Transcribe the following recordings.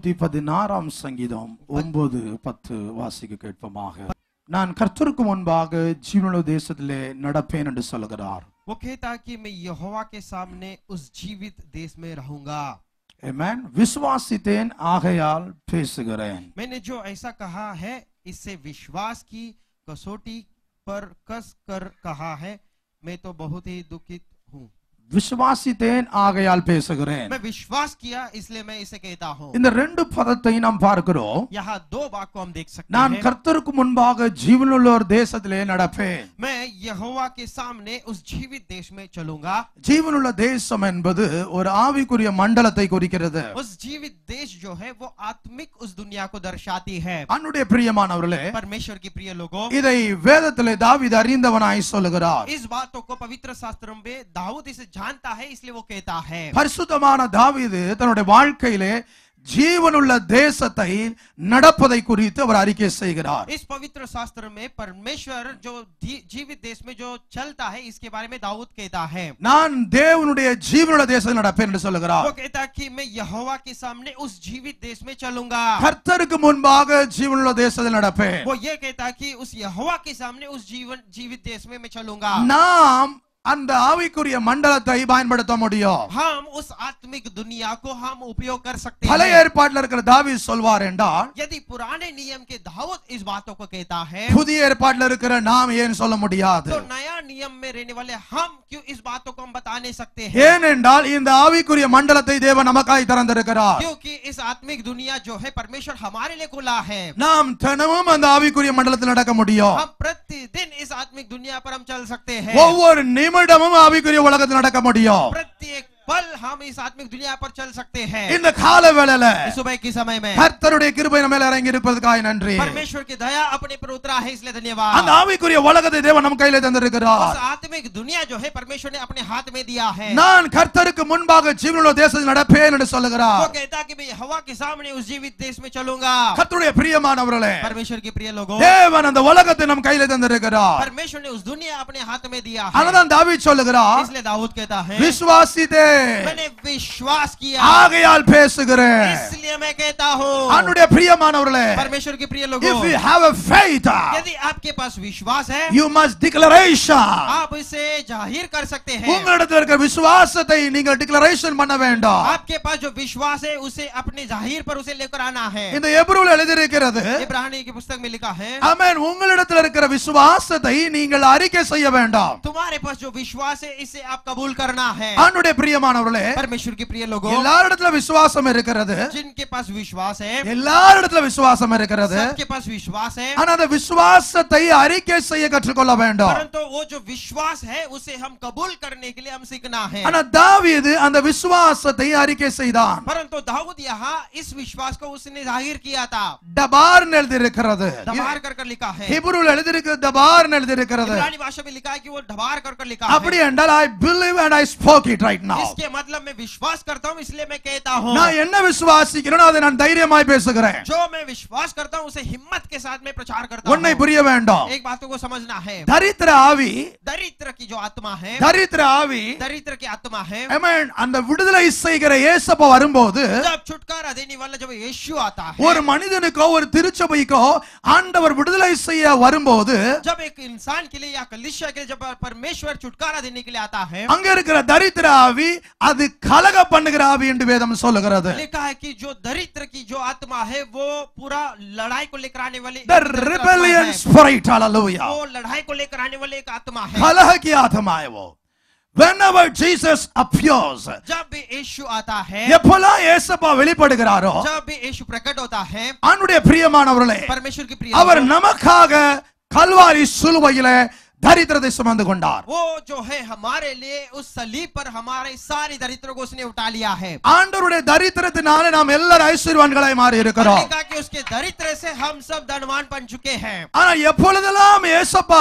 நூத்தி பதினாறாம் சங்கீதம் ஒன்பது பத்து வாசிக்க கேட்போமாக நான் கர்த்தருக்கு முன்பாக ஜீவனுள்ள தேசத்திலே நடப்பேன் என்று சொல்கிறார் वो कहता कि मैं यहोवा के सामने उस जीवित देश में रहूंगा Amen. விசுவாசித்தேன் ஆகையால் பேசுகிறேன் मैंने जो ऐसा कहा है इससे विश्वास की कसौटी पर कस कर कहा है मैं तो बहुत ही दुखित हूँ விசுவாசித்தேன் ஆகையால் பேசுகிறேன் मैं विश्वास किया इसलिए मैं इसे कहता हूँ இந்த ரெண்டு பதத்தை நாம் பார்க்கிறோம் यहाँ दो बात को हम देख सकते நான் हैं கர்த்தருக்கு முன்பாக ஜீவனுள்ள ஒரு தேசத்திலே நடப்பேன் मैं यहोवा के सामने उस जीवित देश में चलूंगा ஜீவனுள்ள தேசம் என்பது ஒரு ஆவிக்குரிய மண்டலத்தை குறிக்கிறது उस जीवित देश जो है वो आत्मिक उस दुनिया को दर्शाती है அன்னுடைய பிரியமானவர்களே परमेश्वर की प्रिय लोगों இதை வேதத்திலே தாவீது அறிந்தவனாய் சொல்லுகிறார் इस बातों को पवित्र शास्त्रों में दाऊद इसे जानता है इसलिए वो कहता है பரிசுத்தமான தாவீது தன்னுடைய வாழ்க்கையிலே ஜீவனுள்ள தேசத்தை நடப்பதை குறித்து அவர் அறிக்கை செய்கிறார் इस पवित्र शास्त्र में परमेश्वर जो दी- जीवित देश में जो चलता है इसके बारे में दाऊद कहता है நான் தேவனுடைய ஜீவனுள்ள தேசத்தில் நடப்பேன் என்று சொல்லுகிறார் वो कहता है कि मैं यहोवा के सामने उस जीवित देश में चलूंगा கர்த்தருக்கு முன்பாக ஜீவனுள்ள தேசத்தில் நடப்பேன் वो ये कहता है कि उस यहोवा के सामने उस जीवन जीवित देश में मैं चलूंगा நாம் அந்த ஆவிக்குரிய மண்டலத்தை பயன்படுத்த முடியும் हम उस आत्मिक दुनिया को हम उपयोग कर सकते பழைய हैं ஏற்பாட்டில் இருக்கிற தாவீது சொல்வார் என்றால் यदि पुराने नियम के दाऊद इस बातों को कहता है புதிய ஏற்பாட்டில் இருக்கிற நாம் ஏன் சொல்ல முடியாது तो नया नियम में रहने वाले हम क्यों इस बातों को हम बता नहीं सकते हैं ஏனென்றால் இந்த ஆவிக்குரிய மண்டலத்தை தேவன் நமக்காய் திறந்திருக்கிறார் क्योंकि इस आत्मिक दुनिया जो है परमेश्वर हमारे लिए खुला है நாம் தினமும் அந்த ஆவிக்குரிய மண்டலத்தில் நடக்க முடியும் हम प्रतिदिन इस आत्मिक दुनिया पर हम चल सकते हैं ஒவ்வொரு நிமிடமும் ஆவிக்குரிய உலகத்தில் நடக்க முடியும் प्रत्येक पल हम इस आत्मिक दुनिया पर चल सकते हैं இந்த கால வேளையில इस सुबह के समय में கர்த்தருடைய கிருபை நம்ம மேல இறங்கி இருப்பதற்காக நன்றி परमेश्वर की दया अपने पर उतरा है इसलिए அந்த धन्यवाद ஆவிக்குரிய உலகத்தை தேவன் நம்ம கையில उस தந்திருக்கிறார் आत्मिक दुनिया जो है परमेश्वर ने अपने हाथ में दिया है நான் கர்த்தருக்கு முன்பாக ஜீவனுள்ள தேசத்தில் நடப்பேன் என்று वो சொல்லுகிறார் कहता कि मैं हवा के सामने उस जीवित देश में चलूंगा கர்த்தருடைய பிரியமானவர்களே परमेश्वर के प्रिय लोगों தேவன் அந்த உலகத்தை நம் கையில தந்திருக்கிறார் परमेश्वर ने उस दुनिया अपने हाथ में दिया है அதனால்தான் தாவீது சொல்லுகிறார் इसलिए दाऊद कहता है விசுவாசித்தே मैंने विश्वास किया ஆகையால் பேசுகிறேன் इसलिए मैं कहता हूँ அவனுடைய பிரியமானவர்களே परमेश्वर के प्रिय if लोगों you have a faith यदि आपके पास विश्वास है you must declaration आप इसे जाहिर कर सकते हैं உங்களிடத்தில் இருக்கிற விசுவாசத்தை நீங்கள் டிக்ளரேஷன் பண்ண வேண்டாம் आपके पास जो विश्वास है उसे अपने जाहिर पर उसे लेकर आना है இந்த எப்ரூல் எழுதியிருக்கிறது इब्रानी की पुस्तक में लिखा है ஆமென் உங்களிடத்தில் இருக்கிற விசுவாசத்தை நீங்கள் அறிக்கை செய்ய வேண்டாம் तुम्हारे पास जो विश्वास है इसे आप कबूल करना है அவனுடைய பிரியமானவர்களே परमेश्वर के प्रिय लोगों எல்லாரிடத்துல விசுவாசம் இருக்கிறது जिनके पास विश्वास है எல்லாரிடத்துல விசுவாசம் இருக்கிறது सबके पास विश्वास है ஆனா அந்த விசுவாசத்தை அறிக்கை செய்ய கற்றுக்கொள்ள வேண்டும் परंतु वो जो विश्वास है उसे हम कबूल करने के लिए हम सीखना है ஆனா தாவீது அந்த விசுவாசத்தை அறிக்கை செய்தான் परंतु दाऊद यहाँ इस विश्वास को उसने जाहिर किया था டபார் எழுதியிருக்கிறது ढबार कर कर लिखा है ஹிப்ரூல் எழுதியிருக்கிறது டபார் எழுதியிருக்கிறது इब्रानी भाषा में लिखा है कि वो ढबार कर कर लिखा அப்படி है என்றால் I believe and I spoke it right now इसके मतलब मैं विश्वास करता हूँ इसलिए मैं कहता हूँ நான் என்ன விசுவாசிக்கிறேனோ அதை நான் தைரியமாய் பேசுகிறேன் जो मैं विश्वास करता हूँ उसे हिम्मत के साथ में प्रचार करता உன்னை हूँ புரிய வேண்டாம் एक बातों को समझना है தரித்திர ஆவி दरिद्र की जो आत्मा है தரித்திர ஆவி दरिद्र की आत्मा है Amen. அந்த விடுதலை செய்கிற ஏசப்பா வரும்போது जब छुटकारा देने वाला जब यीशु आता है ஒரு மனிதனுக்கோ ஒரு திருச்சபைக்கோ ஆண்டவர் விடுதலை செய்ய வரும்போது जब एक इंसान के लिए या कलिशा के लिए जब परमेश्वर छुटकारा देने के लिए आता है அங்க இருக்கிற தரித்திர ஆவி அது கலக பண்ணுகிற ஆவி என்று வேதம் சொல்லுகிறது लिखा है कि जो दरिद्र की जो आत्मा है वो पूरा लड़ाई को लेकर आने वाली the एक दरिद्र आत्मा rebellion है। spirit hallelujah वो लड़ाई को लेकर आने वाली एक आत्मा है कलह की आत्मा है वो whenever jesus appears जब भी यीशु आता है எப்பெல்லாம் ஏசப்பா வெளிப்படுகிறாரோ जब भी यीशु प्रकट होता है அவனுடைய பிரியமானவர்களே परमेश्वर की प्रिय அவர் लोगों, நமக்காக கல்வாரி சிலுவையில தரித்திரத்தை சுமந்து கொண்டார் वो जो है हमारे लिए उस सलीब पर हमारे सारी दरिद्रों को उसने उठा लिया है ஆண்டவருடைய தரித்திரத்தினால நாம் எல்லாரும் ஐஸ்வர்யவான்களாய் மாறி இருக்கிறோம் लिखा कि उसके दरिद्र से हम सब धनवान बन चुके हैं ஆனா எப்பொழுதெல்லாம் ஏசப்பா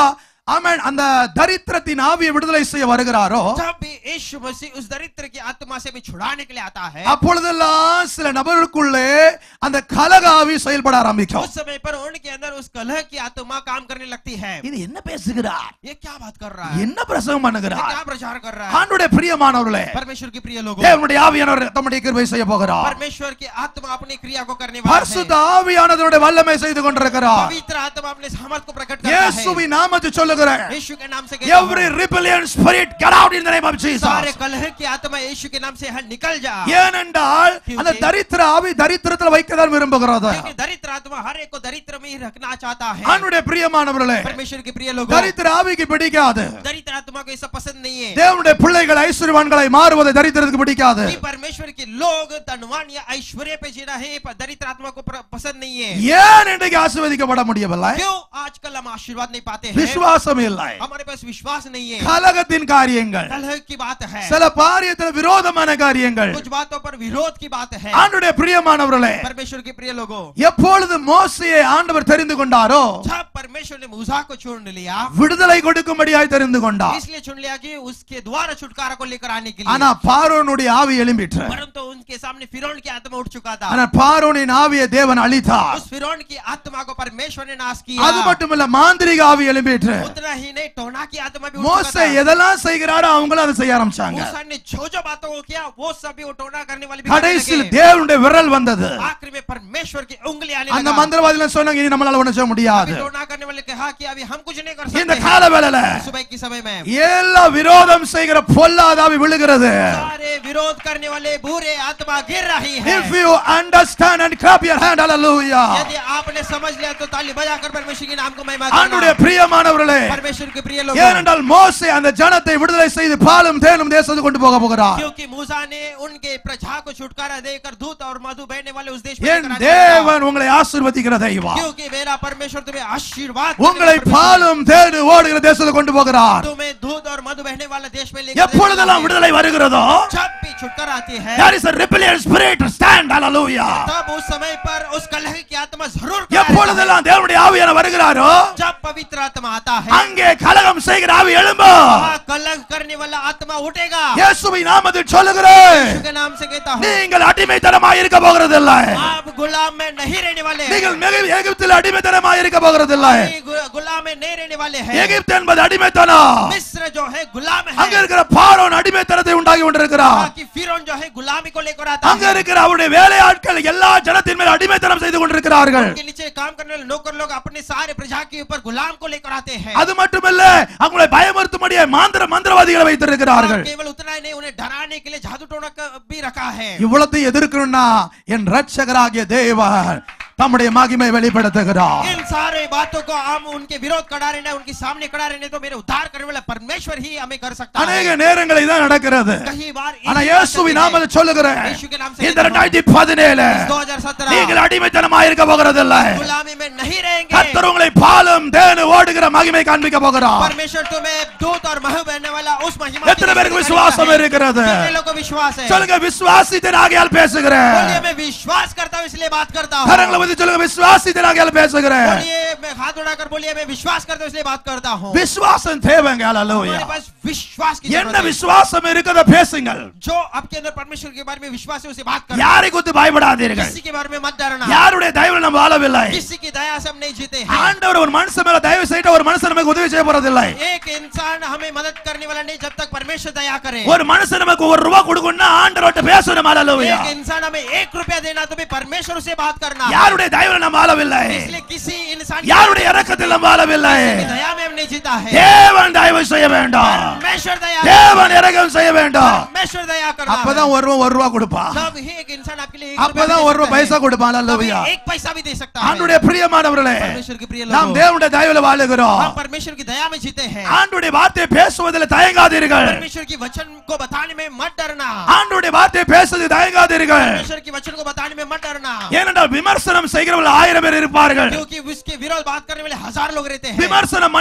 ஆமென் அந்த தரித்திரத்தின் ஆவியை விடுதலை செய்ய வருகிறாரோ जब भी यीशु मसीह उस दरिद्र की आत्मा से भी छुड़ाने के लिए आता है அப்பொழுதெல்லாம் சில நபர்களுக்குள்ளே அந்த கலக ஆவி செயல்பட ஆரம்பிக்கும் उस समय पर उनके अंदर उस कलह की आत्मा काम करने लगती है இது என்ன பேசுகிறார் ये क्या बात कर रहा है என்ன பிரசங்கம் ये பண்ணுகிறார் क्या प्रचार कर रहा है ஆண்டுடைய பிரியமானவர்களே परमेश्वर की प्रिय लोगों தேவனுடைய ஆவியானவர் தம்முடைய கிருபை செய்ய போகிறார் परमेश्वर की आत्मा अपनी क्रिया को करने वाला है பரிசுத்த ஆவியானவருடைய வல்லமை செய்து கொண்டிருக்கிறார் पवित्र आत्मा अपने सामर्थ को प्रकट करता है இயேசுவின் நாமத்தை சொல்லுகிறேன் यीशु के नाम से कहता हूं, every rebellion spirit get out in the name of सारे Jesus कलह की आत्मा यीशु के नाम से यहाँ निकल जा ஏனென்றால் அந்த தரித்திர ஆவி தரித்திரத்தில் வைக்கதான் விரும்புகிறது क्योंकि दरिद्र आत्मा हर एक को दरिद्र में ही रखना चाहता है ஆண்டுடைய பிரியமானவர்களே परमेश्वर के प्रिय लोगों தரித்திர ஆவிக்கு பிடிக்காது दरिद्र आत्मा को ये सब पसंद नहीं है தேவனுடைய பிள்ளைகள் ஐஸ்வர்யவான்களை மாறுவதை தரித்திரத்துக்கு பிடிக்காது कि परमेश्वर के लोग धनवान या ऐश्वर्य पे जीना है पर दरिद्र आत्मा को प्र- पसंद नहीं है ஏன் இன்றைக்கு ஆசீர்வதிக்கப்பட முடியவில்லை क्यों आजकल हम आशीर्वाद नहीं पाते हैं விசுவாசம் இல்லை हमारे पास विश्वास नहीं है கலகத்தின் காரியங்கள் कलह की बात है சில பாரியத்தில் விரோதமான காரியங்கள் कुछ बातों पर विरोध की बात है ஆண்டுடைய பிரியமானவர்களே परमेश्वर के प्रिय लोगों எப்பொழுது மோசையை ஆண்டவர் தெரிந்து கொண்டாரோ जब परमेश्वर ने मूसा को चुन लिया விடுதலை கொடுக்கும்படியாய் தெரிந்து கொண்டார் इसलिए चुन लिया कि उसके द्वारा छुटकारा को लेकर आने के ஆனா लिए பார்வோனுடைய ஆவி எழும்பிற்று परंतु उनके सामने फिरौन की आत्मा उठ चुका था ஆனா பார்வோனின் ஆவியை தேவன் அழித்தார் उस फिरौन की आत्मा को परमेश्वर ने नाश அது किया மட்டுமல்ல மாந்திரிக ஆவி எழும்பிற்று उतना ही नहीं टोना की आत्मा भी उठ மோசே चुका था எதெல்லாம் செய்கிறாரோ அவங்களும் அதை செய்ய ஆரம்பிச்சாங்க मूसा ने जो जो बातों को किया वो सभी वो टोना करने वाले भी करने கடைசியில் लगे। தேவனுடைய விரல் வந்தது आखिर में परमेश्वर की उंगली आने அந்த लगा மந்திரவாதிகள் சொன்னாங்க இனி நம்மளால ஒண்ணு செய்ய முடியாது अभी टोना करने वाले कहा कि अभी हम कुछ नहीं कर இந்த सकते கால வேளையில सुबह की समय में எல்லா விரோதம் செய்கிற பொல்லாத ஆவி விழுகிறது सारे विरोध करने वाले बुरे आत्मा गिर रही है if you understand and clap your hand hallelujah यदि आपने समझ लिया तो ताली बजाकर परमेश्वर के नाम को महिमा ஆண்டுடைய करना பிரியமானவர்களே परमेश्वर के प्रिय लोग ஏனென்றால் மோசே அந்த ஜனத்தை விடுதலை செய்து பாலும் தேனும் தேசத்துக்கு கொண்டு போக போகிறார் क्योंकि मूसा ने उनके प्रजा को छुटकारा देकर दूध और मधु बहने वाले उस देश में என் लेकर आने लगा। தேவன் உங்களை ஆசீர்வதிக்கிற தெய்வம் क्योंकि मेरा परमेश्वर तुम्हें आशीर्वाद உங்களை देने वाला பாலும் தேனு ஓடுகிற தேசத்துக்கு கொண்டு போகிறார் परमेश्वर तुम्हें दूध और मधु बहने वाले देश में लेकर எப்பொழுதெல்லாம் जाने वाला விடுதலை வருகிறதோ है। जब भी छुटकारा आती है there is a rebellion spirit stand hallelujah तब उस समय पर उस कलह की आत्मा जरूर कराएगा। எப்பொழுதெல்லாம் தேவனுடைய ஆவியான வருகிறாரோ जब पवित्र आत्मा आता है அங்கே கலகம் செய்கிற ஆவி எழும்பும் वहाँ कलह करने वाला आत्मा उठेगा இயேசுவின் நாமத்தில் சொல்லுகிறேன் यीशु के नाम से कहता हूँ நீங்கள் அடிமைத்தனமாய் இருக்க போகிறதில்லை आप गुलाम में नहीं रहने वाले हैं நீங்கள் மிக எகிப்தில் அடிமைத்தனமாய் இருக்க போகிறதில்லை नहीं, गु- गुलाम में नहीं रहने वाले हैं எகிப்து என்பது அடிமைத்தனம் मिस्र जो है गुलाम அங்க है இருக்கிற பார்வோன் அடிமைத்தனத்தை உண்டாகி கொண்டிருக்கிறார் बाकी फिरौन जो है गुलामी को लेकर आता அங்க है இருக்கிற அவருடைய வேலையாட்கள் எல்லா ஜனத்தின் மேல் அடிமைத்தனம் செய்து கொண்டிருக்கிறார்கள் उनके नीचे काम करने वाले नौकर लोग अपने सारे प्रजा के ऊपर गुलाम को लेकर आते हैं அது மட்டுமல்ல அவங்களை பயமுறுத்தும்படியே மாந்திர மந்திரவாதிகளை வைத்திருக்கிறார்கள் और केवल उतना ही नहीं उन्हें डराने के लिए जादू टोना का भी रखा है இவ்வளத்தை எதிர்க்கணும்னா என் ரட்சகராகிய தேவன் தம்முடைய மகிமை வெளிப்படுத்துகிறார் इन सारे बातों को हम उनके विरोध करा रहे हैं उनके सामने करा रहे हैं तो मेरे उद्धार करने वाला परमेश्वर ही हमें कर सकता அநேக है நேரங்களில் இதான் நடக்கிறது कई बार ஆனா इसी बात இயேசுவின் करते हैं। நாமத்தில் சொல்லுகிறேன் यीशु के नाम से இந்த कहता हूं, ரெண்டாயிரத்தி பதினேழு इस 2017 நீங்கள் அடிமைத்தனமாய் இருக்க போகிறதில்லை गुलामी में नहीं रहेंगे கர்த்தர் உங்களை பாலும் தேனு ஓடுகிற மகிமை காண்பிக்க போகிறார் परमेश्वर तुम्हें दूत और महू बहने वाला उस महिमा எத்தனை की பேருக்கு दिखाएगा விசுவாசம் है। இருக்கிறது कितने लोगों को विश्वास है சொல்லுங்க விசுவாசித்தன் ஆகியால் பேசுகிறேன் बोलिए मैं विश्वास करता हूँ इसलिए बात करता हूँ கரங்களை பத்தி சொல்லுங்க விசுவாசித்தன் ஆகியால் பேசுகிறேன் बोलिए मैं हाथ उठाकर बोलिए मैं विश्वास करता हूँ इसलिए बात करता हूँ விசுவாசம் தேவைங்க அல்லேலூயா हमारे पास विश्वास की என்ன जरूरत है விசுவாசம் இருக்கிறத பேசுங்கள் जो आपके अंदर परमेश्वर के बारे में विश्वास है उसे बात करना யாரை குறித்து பயப்படாதீர்கள் किसी के बारे में मत डरना யாருடைய தயவில் நம்ம வாழவில்லை किसी की दया से हम नहीं जीते हैं ஆண்டவர் ஒரு மனுஷன் மேல தயவு செய்து ஒரு மனுஷன் நமக்கு உதவி செய்ய போறதில்லை एक इंसान हमें मदद करने वाला नहीं जब तक परमेश्वर दया करे ஒரு மனுஷன் நமக்கு ஒரு ரூபா கொடுக்கணும்னா ஆண்டவர்கிட்ட பேசணும் அல்லேலூயா एक इंसान हमें एक रुपया देना तो भी परमेश्वर से बात करना யாருடைய தயவில் நம்ம வாழவில்லை इसलिए किसी इंसान की யாருடைய இரக்கத்தில் நம்ம வாழவில்லை दया में हम नहीं जीता है தேவன் தயவு செய்ய வேண்டாம் परमेश्वर दया தேவன் இரக்கம் செய்ய வேண்டாம் परमेश्वर दया करना है। அப்பதான் ஒரு ரூபா ஒரு ரூபா கொடுப்பான் तब ही एक इंसान आपके लिए एक रुपया அப்பதான் भी ஒரு दे ரூபா सकता பைசா है। கொடுப்பான் तभी அல்லேலூயா एक पैसा भी दे सकता है ஆண்டுடைய பிரியமானவர்களே परमेश्वर के प्रिय நாம் लोगों தேவனுடைய தயவுல வாழுகிறோம் हम परमेश्वर की दया में जीते हैं ஆண்டுடைய வார்த்தையை பேசுவதில் தயங்காதீர்கள் परमेश्वर की वचन को बताने में मत डरना ஆண்டுடைய வார்த்தையை பேசுவதில் தயங்காதீர்கள் परमेश्वर की वचन को बताने में मत डरना ஏனென்றால் விமர்சனம் செய்கிறவர்கள் ஆயிரம் பேர் இருப்பார்கள் क्योंकि उसके विरोध बात करने वाले हजार लोग रहते हैं விமர்சனம் பண்ணுகிறவர்கள்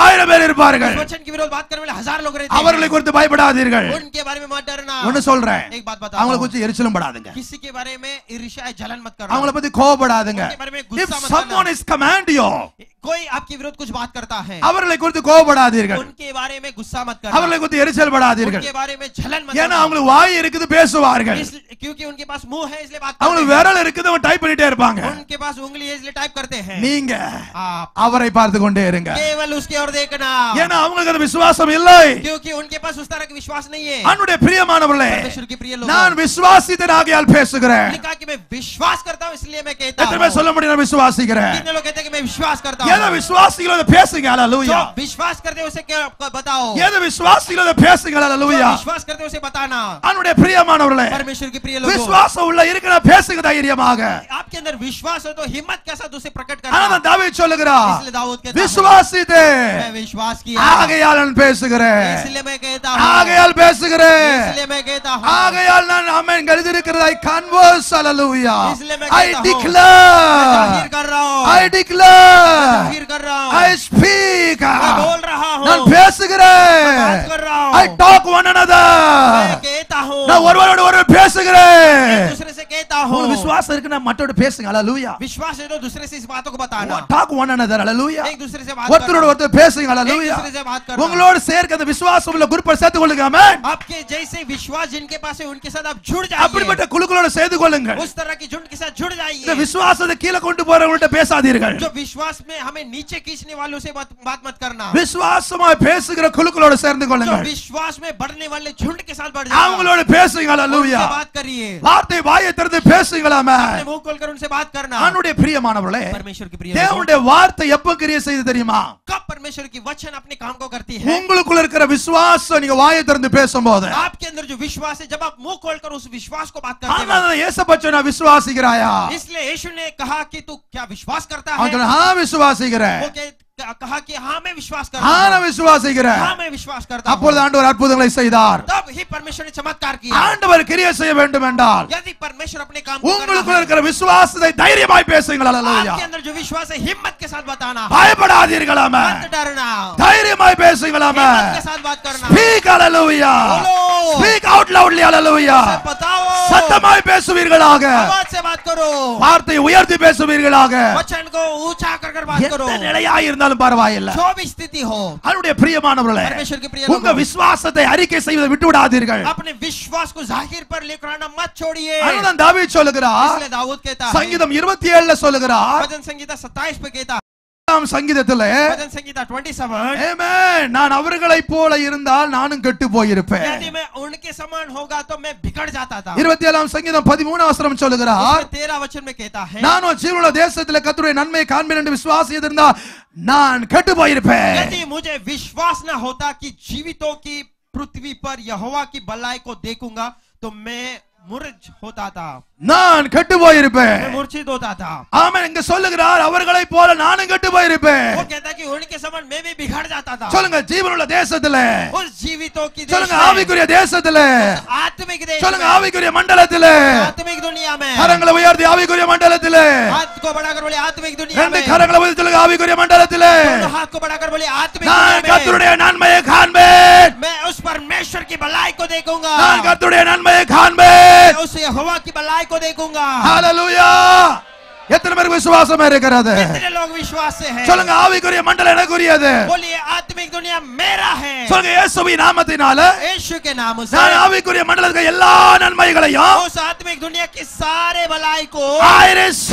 ஆயிரம் பேர் இருப்பார்கள் इस वचन के विरोध बात करने वाले हजार लोग रहते அவர்களை हैं குறித்து பயப்படாதீர்கள் उनके बारे में मत डरना ஒண்ணு சொல்றேன் एक बात बता அவங்களை குறித்து எரிச்சலும் படாதுங்க किसी के बारे में ईर्ष्या या जलन मत करना அவங்கள பத்தி கோவப்படாதுங்க उनके बारे में if गुस्सा मत someone करना is command you कोई आपके विरोध कुछ बात करता है அவர்களை குறித்து கோவப்படாதீர்கள் उनके बारे में गुस्सा मत அவர்களை करना குறித்து எரிச்சல் படாதீர்கள் उनके बारे में जलन मत ஏன்னா करना அவங்களுக்கு வாய் இருக்குது பேசுவார்கள் इसलिए- क्योंकि उनके पास मुंह है इसलिए बात அவங்களுக்கு करते விரல் இருக்குது அவங்க டைப் பண்ணிட்டே இருப்பாங்க हैं उनके पास उंगली है इसलिए टाइप करते हैं நீங்க आप அவரை பார்த்து கொண்டே இருங்க केवल उसकी ओर देखना ஏன்னா அவங்களுக்கு அந்த விசுவாசம் இல்லை क्योंकि उनके पास उस तरह का विश्वास नहीं है அன்னுடைய பிரியமானவர்களே परमेश्वर के प्रिय लोग நான் விசுவாசித்தனாகியால் பேசுகிறேன் कहा कि मैं विश्वास करता हूँ इसलिए मैं कहता எத்தனை हूँ பேர் சொல்ல முடியும் நான் விசுவாசிக்கிறேன் कितने लोग कहते हैं कि मैं विश्वास करता எதை हूँ விசுவாசிகளோ அதை பேசுங்க जो அல்லேலூயா विश्वास करते हैं उसे क्या बताओ எதை விசுவாசிகளோ அதை பேசுங்க जो அல்லேலூயா विश्वास करते हैं उसे बताना அன்னுடைய பிரியமானவர்களே परमेश्वर के प्रिय लोग விசுவாசம் உள்ள இருக்கிற பேசுங்க தைரியமாக आपके अंदर विश्वास है तो हिम्मत के साथ उसे प्रकट ஆனா करना தாவீது சொல்லுகிறார் इसलिए दाऊद कहता है விசுவாசித்தேன் मैं विश्वास किया ஆகையால் நான் பேசுகிறேன் इसलिए मैं कहता हूँ ஆகையால் பேசுகிறேன் इसलिए मैं कहता हूँ ஆகையால் நான் ஆமென் எழுதியிருக்கிறது ஐ கன்வர்ஸ் அல்லேலூயா इसलिए मैं ஐ कहता हूँ, டிக்ளேர் जाहिर कर रहा हूँ ஐ டிக்ளேர் जाहिर कर रहा ஐ हूँ ஸ்பீக் मैं बोल रहा हूँ நான் பேசுகிறேன் बात कर रहा ஐ हूँ டாக் ஒன் मैं another कहता हूँ நான் ஒருவரோடு ஒருவர் பேசுகிறேன் दूसरे से कहता हूँ உங்களுக்கு விசுவாசம் இருக்குன்னா மற்றோட பேசுங்க அல்லேலூயா विश्वास है तो दूसरे से इस बातों को बताना டாக் ஒன் another அல்லேலூயா एक दूसरे से बात ஒருத்தரோட करना ஒருத்தர் பேசுங்க एक அல்லேலூயா दूसरे से बात करना உங்களோட சேர்க்க அந்த விசுவாசம் உள்ள குரூப்பை சேர்த்து கொள்ளுங்க ஆமென் आपके जैसे विश्वास जिनके पास है उनके साथ आप जुड़ அப்படிப்பட்ட जाइए குழுக்களோட சேர்த்து கொள்ளுங்க उस तरह की झुंड के साथ जुड़ இந்த जाइए விசுவாசத்தை கீழே கொண்டு போறவங்கள்ட்ட பேசாதீர்கள் जो विश्वास में हमें नीचे खींचने वालों से बात बात मत करना விசுவாசமா பேசுகிற குழுக்களோட சேர்ந்து जो கொள்ளுங்க विश्वास में बढ़ने वाले झुंड के साथ बढ़ जाओ அவங்களோட பேசுங்க அல்லேலூயா उनसे बात करिए வார்த்தை வாயை திறந்து பேசுங்களாமே अपने मुंह खोलकर उनसे बात करना ஆண்டுடைய பிரியமானவர்களே परमेश्वर की प्रिय लोगों, தேவனுடைய வார்த்தை எப்ப கிரியை செய்து தெரியுமா कब परमेश्वर की वचन अपने काम को करती है உங்களுக்குள்ள இருக்கிற விசுவாசம் நீங்க வாயை திறந்து பேசும்போது आपके अंदर जो विश्वास है जब आप मुंह खोलकर उस विश्वास को बात करते ஆனா हो ஏசப்பச்ச நான் விசுவாசிக்கிறாயா इसलिए यीशु ने कहा कि तू क्या विश्वास करता அவன் है சொன்னா, "ஆ, விசுவாசிக்கிறேன் वो कह- कहा कि हाँ मैं विश्वास ஆ, करता हूँ நான் விசுவாசிக்கிறேன் हाँ मैं विश्वास करता அப்பொழுது हूँ ஆண்டவர் அற்புதங்களை செய்தார் तब ही परमेश्वर ने चमत्कार किया ஆண்டவர் கிரியை செய்ய வேண்டும் என்றால் यदि परमेश्वर अपने काम को करना உங்களுக்குள்ள है, இருக்கிற விசுவாசத்தை தைரியமாய் பேசுங்கள் அல்லேலூயா आपके अंदर जो विश्वास है हिम्मत के साथ बताना பயப்படாதீர்களாமே मत डरना தைரியமாய் பேசுங்களாமே हिम्मत के साथ बात करना ஸ்பீக் அல்லேலூயா बोलो ஸ்பீக் அவுட் லவுட்லி அல்லேலூயா उसे बताओ சத்தமாய் பேசுவீர்களாக आवाज से बात करो வார்த்தை உயர்த்தி பேசுவீர்களாக वचन को ऊंचा कर कर बात करो எந்த நிலையாய் இருந்தாலும் பரவாயில்லை जो भी स्थिति हो அவருடைய பிரியமானவர்களே परमेश्वर के प्रिय உங்க लोगों விசுவாசத்தை அறிக்கை செய்வதை விட்டு விடாதீர்கள் अपने विश्वास को जाहिर पर लेकर आना मत छोड़िए அதுதான் தாவீது சொல்லுகிறார் इसलिए दाऊद कहता है சங்கீதம் இருபத்தி ஏழுல சொல்லுகிறார் भजन संगीता 27 पे कहता ஆறாம் சங்கீதத்திலே भजन संगीता 27 Amen. நான் அவர்களைப் போல இருந்தால் நானும் கெட்டு போயிருப்பேன் यदि मैं उनके समान होगा तो मैं बिगड़ जाता था இருபத்தி ஏழாம் சங்கீதம் பதிமூணாம் வசனம் சொல்லுகிறார் उसमें तेरह वचन में कहता है நானும் ஜீவனுள்ள தேசத்துல கர்த்தருடைய நன்மையை காண்பேன் என்று விசுவாசி இருந்தால் நான் கெட்டு போயிருப்பேன் यदि मुझे विश्वास न होता कि जीवितों की पृथ्वी पर यहोवा की भलाई को देखूंगा तो मैं मुरझ होता था நான் கெட்டு போயிருப்பேன் मैं मूर्छित होता था ஆமென் இங்க சொல்லுகிறார் அவர்களைப் போல நானும் கெட்டு போயிருப்பேன் वो कहता कि उनके समान मैं भी बिगड़ जाता था சொல்லுங்க ஜீவனுள்ள தேசத்துல उस जीवितों की देश சொல்லுங்க में, ஆவிக்குரிய தேசத்துல आत्मिक देश சொல்லுங்க में, ஆவிக்குரிய மண்டலத்துல आत्मिक दुनिया में கரங்களை உயர்த்தி ஆவிக்குரிய மண்டலத்துல हाथ को बढ़ाकर बोले आत्मिक दुनिया ரெண்டு में கரங்களை உயர்த்தி சொல்லுங்க ஆவிக்குரிய மண்டலத்துல दोनों हाथ को बढ़ाकर बोले आत्मिक நான் दुनिया में கர்த்தருடைய நன்மையை காண்பேன் मैं उस परमेश्वर की भलाई को देखूंगा நான் கர்த்தருடைய நன்மையை காண்பேன் मैं उस यहोवा की भलाई को देखूंगा ஹalleluya எத்தனை பேருக்கு விசுவாசம் இருக்கிறது कितने लोग विश्वास से हैं சொல்லுங்க ஆவிக்குரிய மண்டலம் எனக்குரியது बोलिए आत्मिक दुनिया मेरा है சொல்லுங்க இயேசுவின் நாமத்தினால यीशु के नाम से நான் ஆவிக்குரிய மண்டலத்துக்கு எல்லா நன்மைகளையும் उस आत्मिक दुनिया की सारे भलाई को I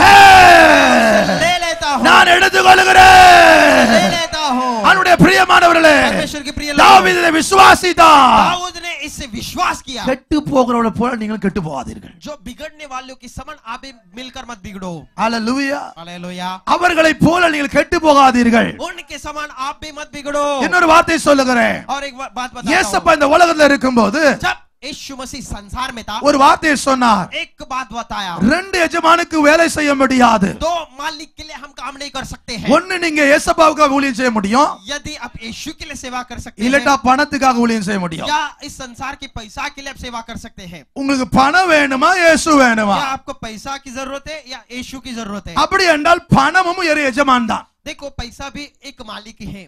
receive. ले लेता हूँ நான் எடுத்துக்கொள்கிறேன் ले लेता हूँ அவனுடைய பிரியமானவர்களே परमेश्वर के प्रिय लोग தாவீது இதை விசுவாசித்தான் दाऊद ने इससे विश्वास किया கெட்டு போகிறவளை போல நீங்கள் கெட்டு போகாதீர்கள் जो बिगड़ने वालों की समान आप भी मिलकर मत बिगड़ो ஹalleluya हालेलुया அவர்களைப் போல நீங்கள் கெட்டு போகாதீர்கள் उनके समान आप भी मत बिगड़ो இன்னொரு வார்த்தை சொல்லுகிறேன் और एक बात बताता ஏசப்பா இந்த உலகத்துல இருக்கும்போது हूँ जब यीशु मसीह संसार में था ஒரு வார்த்தையை சொன்னார் एक बात बताया ரெண்டு எஜமானுக்கு வேலை செய்ய முடியாது दो मालिक के लिए हम काम नहीं कर सकते हैं ஒண்ணு நீங்க ஏசப்பாவுக்காக ஊழியம் செய்ய முடியும் यदि आप यीशु के लिए सेवा कर सकते இல்லட்டா हैं பணத்துக்காக ஊழியம் செய்ய முடியும் या इस संसार के पैसा के लिए आप सेवा कर सकते हैं உங்களுக்கு பணம் வேணுமா இயேசு வேணுமா या आपको पैसा की जरूरत है या यीशु की जरूरत है அப்படி என்றால் பணமும் ஒரு எஜமான் தான் देखो पैसा भी एक मालिक ही है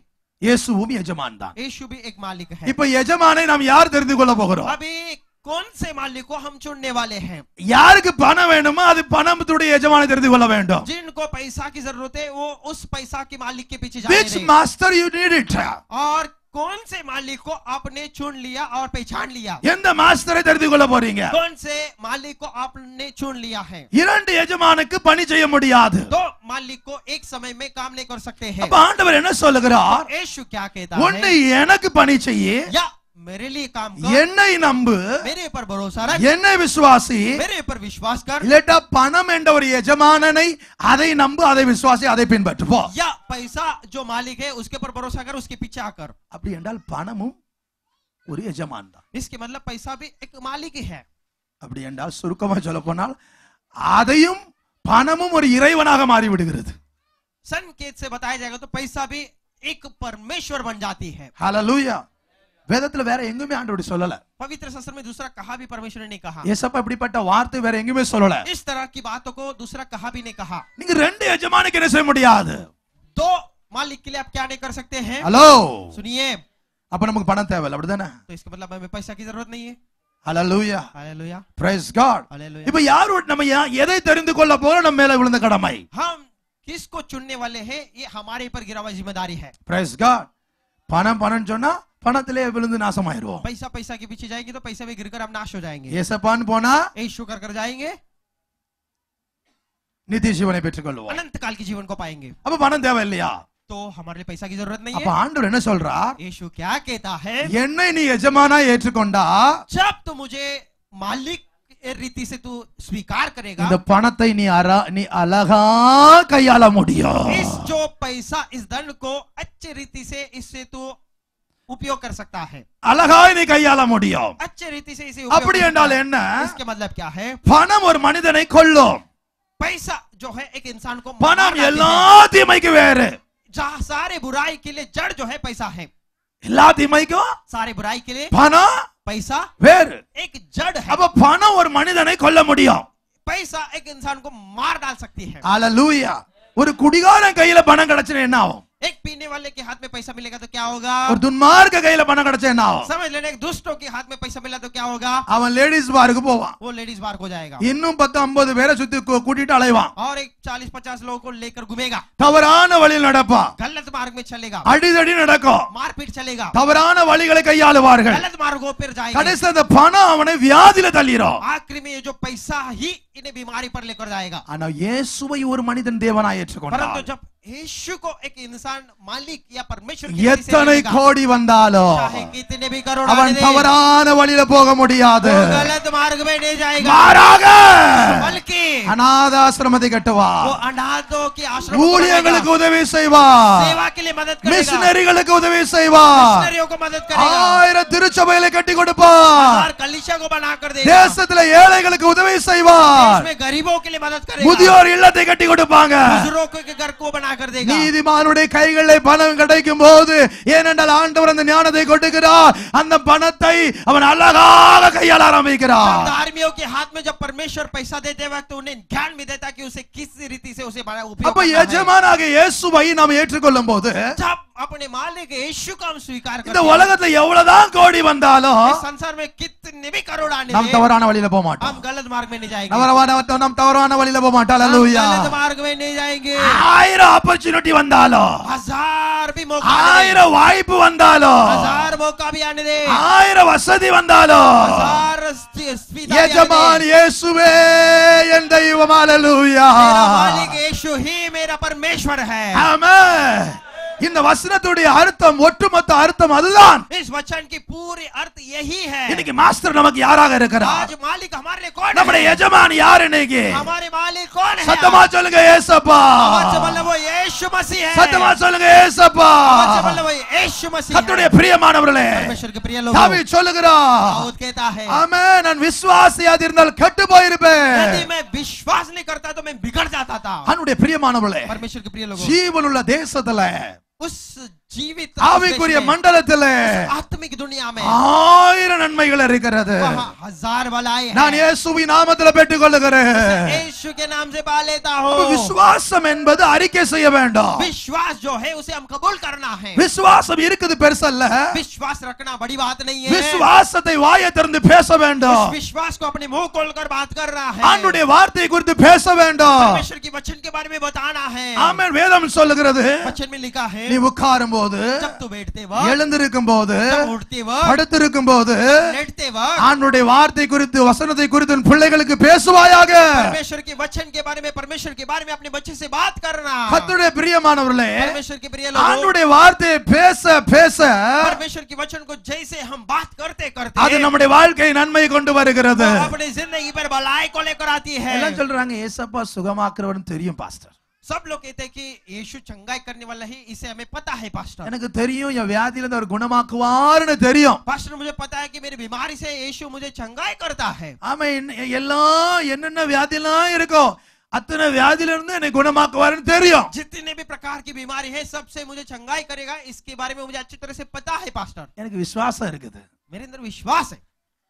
இயேசுவும் எஜமான் தான் यीशु भी एक मालिक है இப்ப எஜமானை நாம் யார் தெரிந்து கொள்ள போகிறோம் अभी कौन से मालिक को हम चुनने वाले हैं யாருக்கு பணம் வேணுமோ அது பணத்துடைய எஜமானை தெரிந்து கொள்ள வேண்டும் जिनको पैसा की जरूरत है वो उस पैसा के मालिक के पीछे जाने which दें। master you need it और कौन से मालिक को आपने चुन लिया और पहचान लिया எந்த மாஸ்டரை தெரிந்து கொள்ள போறீங்க कौन से मालिक को आपने चुन लिया है இரண்டு எஜமானுக்கு பணி செய்ய முடியாது दो मालिक को एक समय में काम नहीं कर सकते हैं அப்ப ஆண்டவர் என்ன சொல்லுகிறார் यीशु क्या कहता ஒன்னு है எனக்கு பணி செய்ய या मेरे लिए काम कर என்னை நம்பு मेरे ऊपर भरोसा रख என்னை விசுவாசி मेरे ऊपर विश्वास कर இல்லட்டா பணம் என்ற ஒரு எஜமானனை அதை நம்பு அதை விசுவாசி அதை பின்பற்று போ या पैसा जो मालिक है उसके ऊपर भरोसा कर उसके पीछे आकर அப்படி என்றால் பணமும் ஒரு எஜமான் தான் इसके मतलब पैसा भी एक मालिक ही है அப்படி என்றால் சுருக்கமா சொல்ல போனால் அதையும் பணமும் ஒரு இறைவனாக மாறி விடுகிறது संकेत से बताया जाएगा तो पैसा भी एक परमेश्वर बन जाती है ஹalleluya வேதத்துல வேற எங்குமே ஆண்டவர் சொல்லல पवित्र शास्त्र में दूसरा कहा भी परमेश्वर ने नहीं कहा ஏசப்பா இப்படிப்பட்ட வார்த்தை வேற எங்குமே சொல்லல इस तरह की बातों को दूसरा कहा भी नहीं कहा நீங்க ரெண்டு எஜமானுக்கு என்ன செய்ய முடியாது दो मालिक के लिए आप क्या नहीं कर सकते हैं ஹலோ सुनिए அப்ப நமக்கு பணம் தேவையில்ல அப்படிதானே तो इसका मतलब हमें पैसा की जरूरत नहीं है hallelujah hallelujah praise god hallelujah இப்ப யார் நம்ம யா- எதை தெரிந்து கொள்ள போறோம் நம்ம மேல விழுந்த கடமை हम किसको चुनने वाले हैं ये हमारे ऊपर गिरा हुआ जिम्मेदारी है praise god பணம் பணம் சொன்னா பணத்திலே விழுந்து நாசமாயிருவோம் पैसा पैसा के पीछे जाएंगे तो पैसा भी गिरकर हम नाश हो जाएंगे ஏசப்பான்னு போனா यीशु कर कर जाएंगे நித்திய ஜீவனை பெற்றுக்கொள்வோம் अनंत काल के जीवन को पाएंगे அப்ப பணம் தேவை இல்லையா तो हमारे लिए पैसा की जरूरत नहीं அப்ப है ஆண்டவர் என்ன சொல்றார் यीशु क्या कहता है என்னை நீ எஜமானா ஏற்றுக்கொண்டா जब तू मुझे मालिक रीति से तू स्वीकार करेगा இந்த பணத்தை நீ அர நீ அழகா கையாள முடியும் इस जो पैसा इस धन को अच्छे रीति से इससे तू उपयोग कर सकता है அழகாய் நீ கையாள முடியும் अच्छे रीति से इसे उपयोग அப்படி कर என்றால் सकता है। என்ன इसके मतलब क्या है பணம் ஒரு மனிதனை கொல்லும் पैसा जो है एक इंसान को मार பணம் डालती எல்லா है। தீமைக்கு வேறு जहाँ सारे बुराई के लिए जड़ जो है पैसा है எல்லா தீமைக்கும் सारे बुराई के लिए பணம் पैसा வேறு एक जड़ है அப்ப பணம் ஒரு மனிதனை கொல்ல முடியும் पैसा एक इंसान को मार डाल सकती है அல்லேலூயா ஒரு குடிகாரன் கையில பணம் கிடைச்சுனா என்ன ஆகும் एक पीने वाले के हाथ में पैसा मिलेगा तो क्या होगा ஒரு துன்மார்க்க கையில பணம் கிடைச்சா என்ன ஆகும் समझ लेना एक दुष्टों के हाथ में पैसा मिला तो क्या होगा அவன் லேடிஸ் பாருக்கு போவான் वो लेडीज बार को जाएगा இன்னும் பத்து ஐம்பது பேரை சுத்தி கூ- கூட்டிட்டு அலைவான் और एक चालीस पचास लोगों को लेकर घूमेगा தவறான வழியில் நடப்பான் गलत मार्ग में चलेगा அடிதடி நடக்கும் मारपीट चलेगा தவறான வழிகளை கையாளுவார்கள் गलत मार्गों पर जाएगा கடைசி அந்த பணம் அவனை வியாதியில தள்ளிரும் आखिरी में ये जो पैसा ही इन्हें बीमारी पर लेकर जाएगा ஆனா இயேசுவை ஒரு மனிதன் தேவனாய் परंतु ஏற்றுக்கொண்டான் जब यीशु को एक इंसान मालिक या परमेश्वर की रीति से எத்தனை लेगा, கோடி வந்தாலும் चाहे कितने भी करोड़ அவன் आने दे, தவறான வழியில போக முடியாது वो गलत मार्ग में नहीं जाएगा மாறாக बल्कि அநாதாசிரமத்தை கட்டுவா वो अनाथों की आश्रम को ஊழியர்களுக்கு बनाएगा, உதவி செய்வா सेवा के लिए मदद करेगा மிஷினரிகளுக்கு உதவி செய்வா मिशनरियों को मदद करेगा ஆயிரம் திருச்சபைகளை கட்டி கொடுப்பா हर कलिशा को बना कर देगा தேசத்துல ஏழைகளுக்கு உதவி செய்வார் देश में गरीबों के लिए मदद करेगा முதியோர் இல்லத்தை கட்டி கொடுப்பாங்க बुजुर्गों के घर को बना कर देगा நீதிமானுடைய கைகளில் பணம் கிடைக்கும் போது ஏனென்றால் ஆண்டவர் அந்த ஞானத்தை கொடுக்கிறார் அந்த பணத்தை அவன் அழகாக கையாள जब ஆரம்பிக்கிறார் धार्मियों के हाथ में जब परमेश्वर पैसा देते वक्त उन्हें ज्ञान भी देता कि उसे किस रीति से उसे बड़ा उपयोग அப்ப करना है। எஜமானாக இயேசுவை நாம் ஏற்றுக்கொள்ளும் போது जब अपने मालिक यीशु का हम स्वीकार இந்த करते हैं உலகத்துல எவ்வளவுதான் கோடி வந்தாலும் इस संसार में कितने भी करोड़ आने நாம் दे, தவறான வழியில போக மாட்டோம் हम गलत मार्ग में नहीं जाएंगे தவறான நாம் தவறான வழியில போக மாட்டோம் हम அல்லேலூயா गलत मार्ग में नहीं जाएंगे ஆயிரம் ஆப்பர்ச்சுனிட்டி வந்தாலும் हजार भी मौका आने दे, ஆயிரம் வாய்ப்பு வந்தாலும் हजार मौका भी आने दे ஆயிரம் வசதி வந்தாலும் हजार स्थ- सुविधा भी आने दे। எஜமான் இயேசுவே என் தெய்வம் அல்லேலூயா मेरा मालिक यीशु ही मेरा परमेश्वर है ஆமென் இந்த வசனத்துடைய அர்த்தம் ஒட்டுமொத்த அர்த்தம் அதுதான் इस वचन की पूरी अर्थ यही है இன்னைக்கு மாஸ்டர் நமக்கு யாராக இருக்கிறார் आज मालिक हमारे लिए कौन நம்முடைய है எஜமான் யார் இன்னைக்கு हमारे मालिक कौन है சத்தமா சொல்லுங்க ஏசப்பா आवाज से बोलो वो यीशु मसीह है சத்தமா சொல்லுங்க ஏசப்பா आवाज से बोलो वो यीशु मसीह கர்த்தருடைய है பிரியமானவர்களே परमेश्वर के प्रिय लोगों தாவீது சொல்லுகிறார் दाऊद कहता है ஆமென் நான் விசுவாசியாது இருந்தால் கெட்டு போயிருப்பேன் यदि मैं विश्वास नहीं करता तो मैं बिगड़ जाता था அவனுடைய பிரியமானவர்களே परमेश्वर के प्रिय लोगों ஜீவனுள்ள தேசத்துல उस जीवित ஆவிக்குரிய देश में, மண்டலத்திலே आत्मिक दुनिया में ஆயிரம் நன்மைகள் இருக்கிறது वहाँ हजार भलाई है நான் இயேசுவின் நாமத்துல பெற்றுக் கொள்ளுகிறேன் यीशु के नाम से पा लेता அப்ப हूँ விசுவாசம் என்பது அறிக்கை செய்ய வேண்டாம் विश्वास जो है उसे हम कबूल करना है விசுவாசம் இருக்குது பெருசல்ல विश्वास रखना बड़ी बात नहीं है விசுவாசத்தை வாயை திறந்து பேச வேண்டும் उस विश्वास को अपने मुंह खोलकर बात करना है ஆண்டுடைய வார்த்தை குறித்து பேச வேண்டும் परमेश्वर की वचन के बारे में बताना है ஆமென் வேதம் சொல்லுகிறது वचन में लिखा है நீ உட்காரும் போது जब तू बैठते वक्त எழுந்திருக்கும் போது जब उठते वक्त படுத்திருக்கும் போது लेटते वक्त ஆண்டுடைய வார்த்தை குறித்து வசனத்தை குறித்து உன் பிள்ளைகளுக்கு பேசுவாயாக परमेश्वर के वचन के बारे में परमेश्वर के बारे में अपने बच्चे से बात करना கர்த்தருடைய பிரியமானவர்களே परमेश्वर के प्रिय लोगों ஆண்டுடைய வார்த்தையை பேச பேச परमेश्वर के वचन को जैसे हम बात करते அது करते நம்முடைய வாழ்க்கை நன்மை கொண்டு வருகிறது वो अपनी जिंदगी पर भलाई को लेकर आती है எல்லாம் சொல்றாங்க ஏசப்பா சுகமாக்குறவன் தெரியும் பாஸ்டர் सब लोग कहते हैं कि यीशु चंगाई करने वाला ही इसे हमें पता है पास्टर எனக்கு தெரியும் என் வியாதியில இருந்து அவர் குணமாக்குவாருன்னு தெரியும் पास्टर मुझे पता है कि मेरी बीमारी से यीशु मुझे चंगाई करता है ஆமா என்ன- எல்லாம் என்னென்ன வியாதியெல்லாம் இருக்கோ அத்தனை வியாதியில இருந்து என்னை குணமாக்குவாருன்னு தெரியும் जितने भी प्रकार की बीमारी है सबसे मुझे चंगाई करेगा इसके बारे में मुझे अच्छी तरह से पता है पास्टर எனக்கு விசுவாசம் இருக்குது मेरे अंदर विश्वास है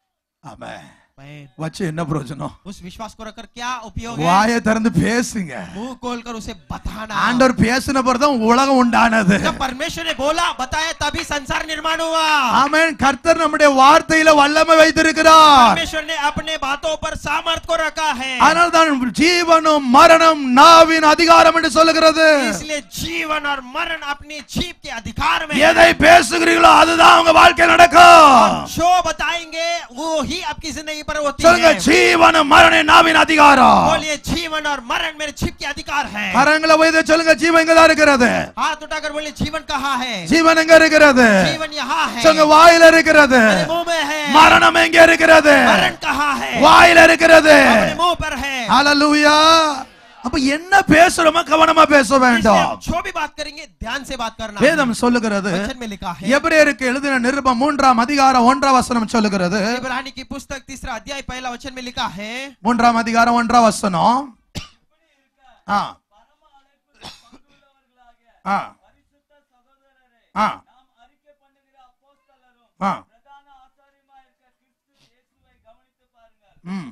ஆமா मैं வச்சு என்ன பிரயோஜனம் उस विश्वास को रखकर क्या उपयोग है வாயை திறந்து பேசுங்க मुंह खोलकर उसे बताना ஆண்டவர் பேசின பிறகுதான் உலகம் உண்டானது जब परमेश्वर ने बोला बताया तभी संसार निर्माण हुआ ஆமென் கர்த்தர் நம்முடைய வார்த்தையில வல்லமை வைத்திருக்கிறார் परमेश्वर ने अपने बातों पर सामर्थ को रखा है அதனால தான் ஜீவனும் மரணம் நாவின் அதிகாரம் என்று சொல்லுகிறது इसलिए जीवन और मरण अपनी जीव के अधिकार में எதை பேசுகிறீர்களோ அதுதான் உங்க வாழ்க்கை நடக்கும் जो बताएंगे वो ही आपकी जिंदगी पर होती சொல்லுங்க है ஜீவனும் மரணம் நாவின் அதிகாரம் बोलिए जीवन और मरण मेरे जीव के अधिकार है கரங்களை வைத்து சொல்லுங்க ஜீவன் இங்க தான் இருக்கிறது हाथ उठाकर बोलिए जीवन कहाँ है ஜீவன் எங்க இருக்கிறது जीवन यहाँ है சொல்லுங்க வாயில இருக்கிறது मेरे मुंह में है மரணம் எங்க இருக்கிறது मरण कहाँ है வாயில இருக்கிறது अपने मुंह पर है ஹalleluya அப்ப என்ன பேசுறோமோ கவனமா பேச इसलिए வேண்டும் हम जो भी बात करेंगे ध्यान से बात करना है। வேதம் சொல்லுகிறது वचन में लिखा है எபிரேயருக்கு எழுதின நிருபம் மூன்றாம் அதிகாரம் ஒன்றாம் வசனம் சொல்லுகிறது इब्रानी की पुस्तक तीसरा अध्याय पहला वचन में लिखा है மூன்றாம் அதிகாரம் ஒன்றாம் வசனம் ஆ ஆ ஆ ஆ ம்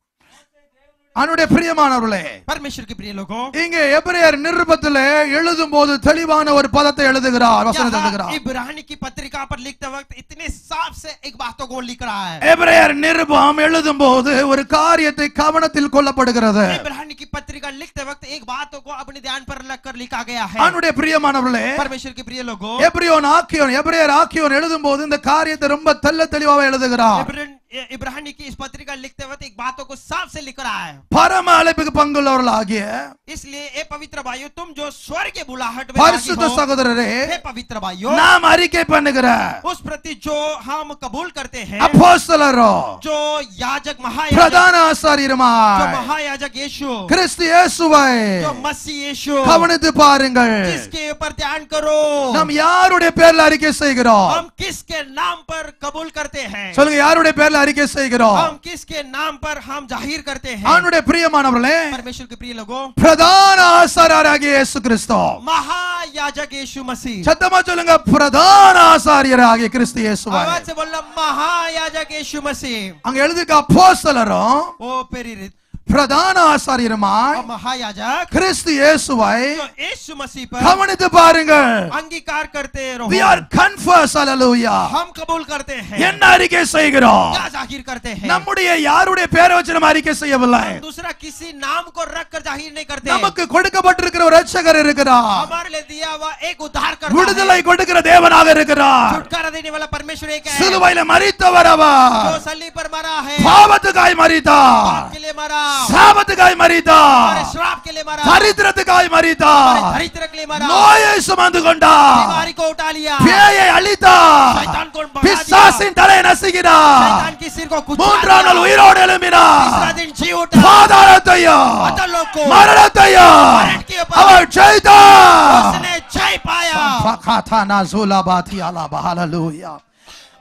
அவனுடைய பிரியமானவர்களே परमेश्वर के प्रिय लोगों இங்கே எபிரேயர் நிருபத்திலே எழுதும் போது தெளிவான ஒரு பதத்தை எழுதுகிறார் வசனத்தை यहाँ எழுதுகிறார் इब्रानी की पत्रिका पर लिखते वक्त इतने साफ से एक बातों को लिख रहा है எபிரேயர் நிருபம் எழுதும் போது ஒரு காரியத்தை கவனத்தில் கொள்ளப்படுகிறது इब्रानी की पत्रिका लिखते वक्त एक बातों को अपने ध्यान पर रखकर लिखा गया है அவனுடைய பிரியமானவர்களே परमेश्वर के प्रिय लोगों எப்ரியோன் ஆக்கியோன் எபிரேயர் ஆக்கியோன் எழுதும் போது இந்த காரியத்தை ரொம்ப தெல்ல தெளிவாக எழுதுகிறார் इब्रान- इब्रानी की इस पत्रिका लिखते वक्त एक बातों को साफ से लिख रहा है பரம அழைப்புக்கு பங்குள்ளவர்களாகிய इसलिए ए पवित्र भाइयों तुम जो स्वर्ग बुलाहट में பரிசுத்த भागी हो, சகோதரரே हे पवित्र भाइयों நாம் அறிக்கை பண்ணுகிற उस प्रति जो हम कबूल करते हैं அப்போஸ்தலரோ जो याजक महायाजक பிரதான जो ஆசாரியருமாய் महायाजक यीशु கிறிஸ்து இயேசுவை जो मसीह यीशु கவனித்து பாருங்கள் जिसके ऊपर ध्यान करो நாம் யாருடைய பேர்ல அறிக்கை செய்கிறோம் हम किसके नाम पर कबूल करते हैं சொல்லுங்க யாருடைய பேர்ல அறிக்கை செய்கிறோம் हम किसके नाम पर हम जाहिर करते हैं அவனுடைய பிரியமானவர்களே परमेश्वर के प्रिय लोगों பிரதான ஆசாரியராகிய இயேசு கிறிஸ்து महायाजक यीशु मसीह சத்தமா சொல்லுங்க பிரதான ஆசாரியராகிய கிறிஸ்து இயேசுவை आवाज से बोलना महायाजक यीशु मसीह அங்க எழுதிருக்க அப்போஸ்தலரும் वो प्रेरित பிரதான ஆசாரியருமாய் और महायाजक கிறிஸ்து இயேசுவை जो यीशु मसीह पर கவனித்து பாருங்கள் अंगीकार करते रहो we are confess hallelujah हम कबूल करते हैं என்ன அறிக்கை செய்கிறோம் क्या जाहिर करते हैं நம்முடைய யாருடைய பேரை வச்சு நம்ம அறிக்கை செய்யவில்லை दूसरा किसी नाम को रख कर जाहिर नहीं करते நமக்கு கொடுக்கப்பட்டிருக்கிற ஒரு ரட்சகர் இருக்கிறார் हमारे लिए दिया हुआ एक उद्धार விடுதலை करता கொடுக்கிற தேவனாக இருக்கிறார் छुटकारा देने वाला परमेश्वर एक है சிலுவையில மரித்தவர் அவர் जो सली पर मरा है பாவத்துக்காய் மரித்தார் पाप के लिए मरा சாபத்துக்காய் हमारे மரித்தார் श्राप के लिए मरा தரித்திரத்துக்காய் हमारे மரித்தார் दरिद्र के लिए मरा நோயை சுமந்து கொண்டார் बीमारी को उठा लिया பேயை அழித்தார் शैतान को भगा दिया பிசாசின் தலையை நசுக்கினார் शैतान की सिर को कुचला மூன்றாம் நாள் दिया உயிரோடு எழும்பினார் तीसरा दिन जी उठा பாதாளத்தையும் अतल लोग को மரணத்தையும் मरण के ऊपर அவர் ஜெயித்தார் उसने जय पाया Fakatana zulabathi alaba. Hallelujah.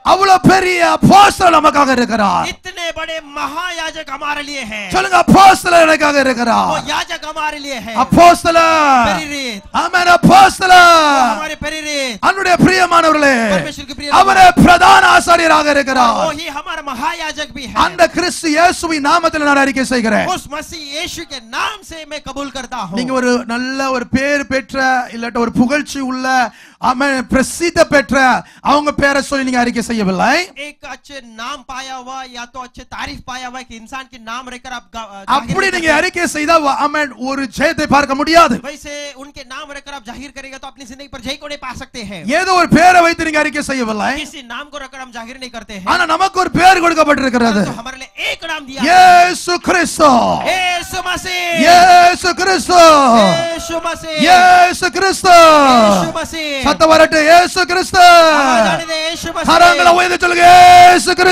அவ்வளவு பெரிய அப்போஸ்தலர் நமக்காக இருக்கிறார் इतने बड़े महायाजक हमारे लिए हैं சொல்லுங்க அப்போஸ்தலர் எனக்காக वो இருக்கிறார் याजक हमारे लिए है அப்போஸ்தலர் प्रेरित ஆமென் அப்போஸ்தலர் वो हमारे प्रेरित அன்னுடைய பிரியமானவர்களே परमेश्वर के प्रिय அவரே பிரதான ஆசாரியராக இருக்கிறார் वो ही हमारा महायाजक भी है அந்த கிறிஸ்து இயேசுவின் நாமத்தில் நான் அறிக்கை செய்கிறேன் उस मसीह यीशु के नाम से मैं कबूल करता हूँ நீங்க ஒரு நல்ல ஒரு பேர் பெற்ற இல்லாட்ட ஒரு புகழ்ச்சி உள்ள ஆமென் பிரசித்த பெற்ற அவங்க பேரை சொல்லி நீங்க அறிக்கை செய்யவில்லை एक अच्छे नाम पाया हुआ या तो अच्छे तारीफ पाया हुआ कि इंसान के नाम रहकर आप गा- जाहिर அப்படி नहीं நீங்க करते। அறிக்கை செய்தா ஆமென் ஒரு ஜெயத்தை பார்க்க முடியாது वैसे उनके नाम रहकर आप जाहिर करेंगे तो अपनी जिंदगी पर जय को नहीं पा सकते हैं ஏதோ ஒரு பேரை வைத்து நீங்க அறிக்கை செய்யவில்லை किसी नाम को रखकर हम जाहिर नहीं करते हैं ஆனா நமக்கு ஒரு பேர் கொடுக்கப்பட்டிருக்கிறது तो हमारे लिए एक नाम दिया है। இயேசு கிறிஸ்து यीशु मसीह இயேசு கிறிஸ்து यीशु मसीह இயேசு கிறிஸ்து यीशु मसीह சத்த வரட்டு இயேசு கிறிஸ்து आवाज आने दे, यीशु கரங்களை मसीह உயர்த்தி சொல்லுங்க இயேசு கிறிஸ்து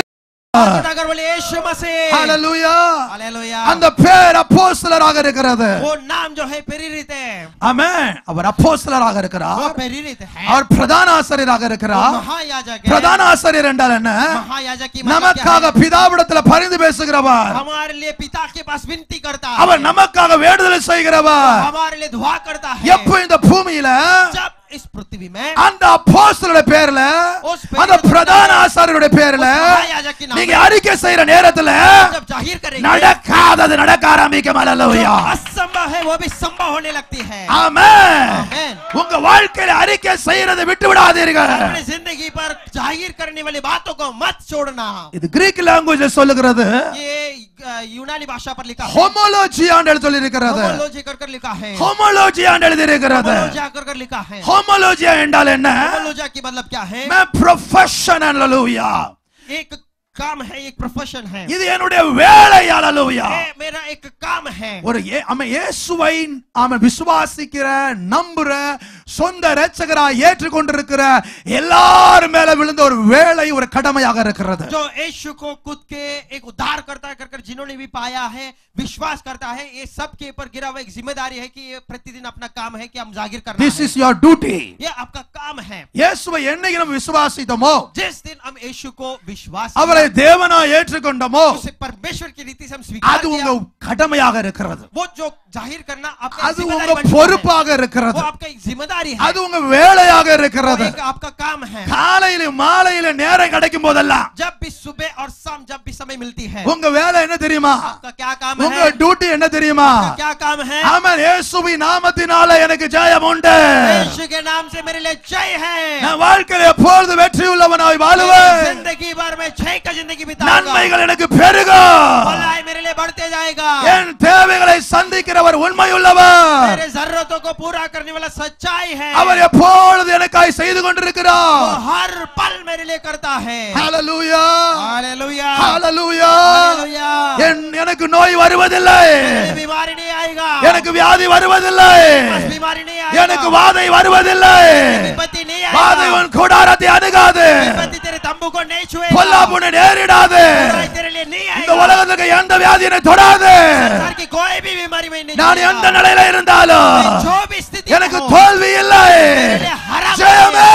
अगर बोले यीशु मसीह ஹalleluya हालेलुया அந்த பேர் அப்போஸ்தலராக இருக்கிறது वो नाम जो है प्रेरित है ஆமென் அவர் அப்போஸ்தலராக वो இருக்கிறார் प्रेरित है அவர் பிரதான ஆசிரியராக वो இருக்கிறார் महायाजक है பிரதான ஆசிரியர் என்றால் என்ன महायाजक की मतलब क्या நமக்காக है? பிதாவிடத்துல பரிந்து பேசுகிறவர் हमारे लिए पिता के पास विनती करता है அவர் நமக்காக வேண்டுதல் செய்கிறவர் हमारे लिए दुआ करता है எப்போ இந்த பூமியில जब इस पृथ्वी में அந்த அப்போஸ்தலருடைய பேர்ல उस पेरित அந்த பிரதான ஆசாரியருடைய பேர்ல उस महायाजक के नाम நீங்க में அறிக்கை செய்யற நேரத்துல जब जाहिर करेंगे நடக்காதது நடக்க ஆரம்பிக்கும் जो அல்லேலூயா असंभव है वो भी संभव होने लगती है ஆமென் आमेन। உங்க வாழ்க்கையில அறிக்கை செய்யறதை விட்டு விடாதீர்கள் अपनी जिंदगी पर जाहिर करने वाली बातों को मत छोड़ना இது கிரீக் லாங்குவேஜ் சொல்லுகிறது ये अ, यूनानी भाषा पर लिखा है ஹோமோலோஜி ஆண்டு சொல்லி இருக்கிறது होमोलॉजी कर कर लिखा है ஹோமோலோஜி ஆண்டு எழுதி இருக்கிறது होमोलॉजिया कर कर लिखा है ஹோமோலோஜி என்றால் என்ன होमोलॉजिया की मतलब क्या है मैं ப்ரொஃபஷன் அல்லேலூயா एक काम है एक प्रोफेशन है இது என்னுடைய வேலை அல்லேலூயா ये मेरा एक काम है ஒரு ஏ- அவன் இயேசுவை அவன் விசுவாசிக்கிற நம்புற சொந்த இரட்சகராய் ஏற்றுக்கொண்டிருக்கிற எல்லாரும் மேல விழுந்த ஒரு வேலை ஒரு கடமையாக இருக்கிறது जो यीशु को खुद के एक उद्धार करता है कर कर जिन्होंने भी पाया है विश्वास करता है ये सब के ऊपर गिरा हुआ एक जिम्मेदारी है कि ये प्रतिदिन अपना काम है कि हम जाहिर करना திஸ் है இஸ் யோர் டியூட்டி ये आपका काम है இயேசுவை என்னைக்கு நம்ம விசுவாசித்தோமோ जिस दिन हम यीशु को विश्वास அவரை தேவனா ஏற்றுக்கொண்டோமோ उसे परमेश्वर की रीति से हम स्वीकार அது किया உங்க கடமையாக இருக்கிறது वो जो जाहिर करना आपका அது जिम्मेदारी உங்க बन चुका है। பொறுப்பாக वो இருக்கிறது आपका एक जिम्मेदारी है அது உங்க வேலையாக वो இருக்கிறது एक आपका काम है காலையில மாலையில நேரம் கிடைக்கும் போதெல்லாம் जब भी सुबह और शाम जब भी समय मिलती है உங்க வேலை என்ன தெரியுமா आपका क्या काम உங்க है டியூட்டி என்ன தெரியுமா आपका क्या काम है ஆமென் இயேசுவின் நாமத்தினால எனக்கு ஜெயம் உண்டு यीशु के नाम से मेरे लिए जय है நான் வாழ்க்கையில எப்பொழுது வெற்றி உள்ளவனாய் मेरी வாழுவேன் जिंदगी भर में जय का जिंदगी बिताऊंगा நன்மைகள் எனக்கு பெருகும் भलाई मेरे लिए बढ़ते जाएगा என் தேவைகளை சந்திக்கிறவர் உண்மையுள்ளவர் मेरे जरूरतों को पूरा करने वाला सच्चाई है அவர் எப்பொழுது எனக்காய் செய்து वो கொண்டிருக்கிறார் हर पल मेरे लिए करता है ஹalleluya हालेलुया ஹalleluya हालेलुया என் எனக்கு நோய் வருவதில்லை मेरी बीमारी नहीं आएगा எனக்கு வியாதி வருவதில்லை बस बीमारी नहीं आएगा எனக்கு வாதை வருவதில்லை विपत्ति नहीं வாதை आएगा உன் கூடாரத்தை அணுகாது विपत्ति तेरे तंबू को नहीं छुएगा பொல்லாப்புனை நேரிடாது बुराई तेरे लिए नहीं இந்த आएगा உலகத்துக்கு எந்த வியாதியை தொடாது संसार की कोई भी बीमारी में नहीं நான் छुएगा। எந்த நிலையில இருந்தாலும் मैं जो भी स्थिति में எனக்கு हूँ, தோல்வி இல்லை मेरे लिए हरा ஜெயமே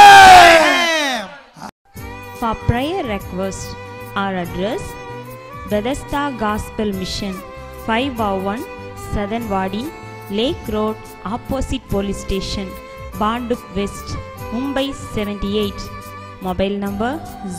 है For prayer request, our address Bethesda Gospel Mission 501 Southern Wadi, Lake Road, opposite Police Station, Bandup West, Mumbai 78. Mobile number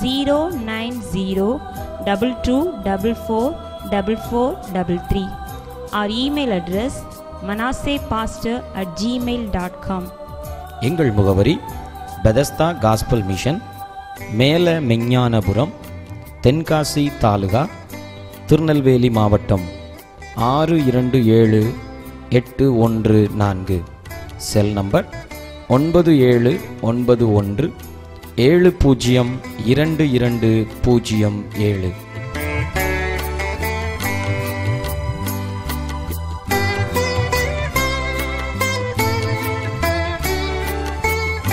09022444433. Our email address manassehpastor at gmail.com. எங்கள் முகவரி பெதஸ்தா காஸ்பல் மிஷன் மேல மெஞ்ஞானபுரம் தென்காசி தாலுகா திருநெல்வேலி மாவட்டம் ஆறு இரண்டு ஏழு எட்டு ஒன்று நான்கு செல் நம்பர் ஒன்பது ஏழு ஒன்பது ஒன்று ஏழு பூஜ்ஜியம் இரண்டு இரண்டு பூஜ்ஜியம் ஏழு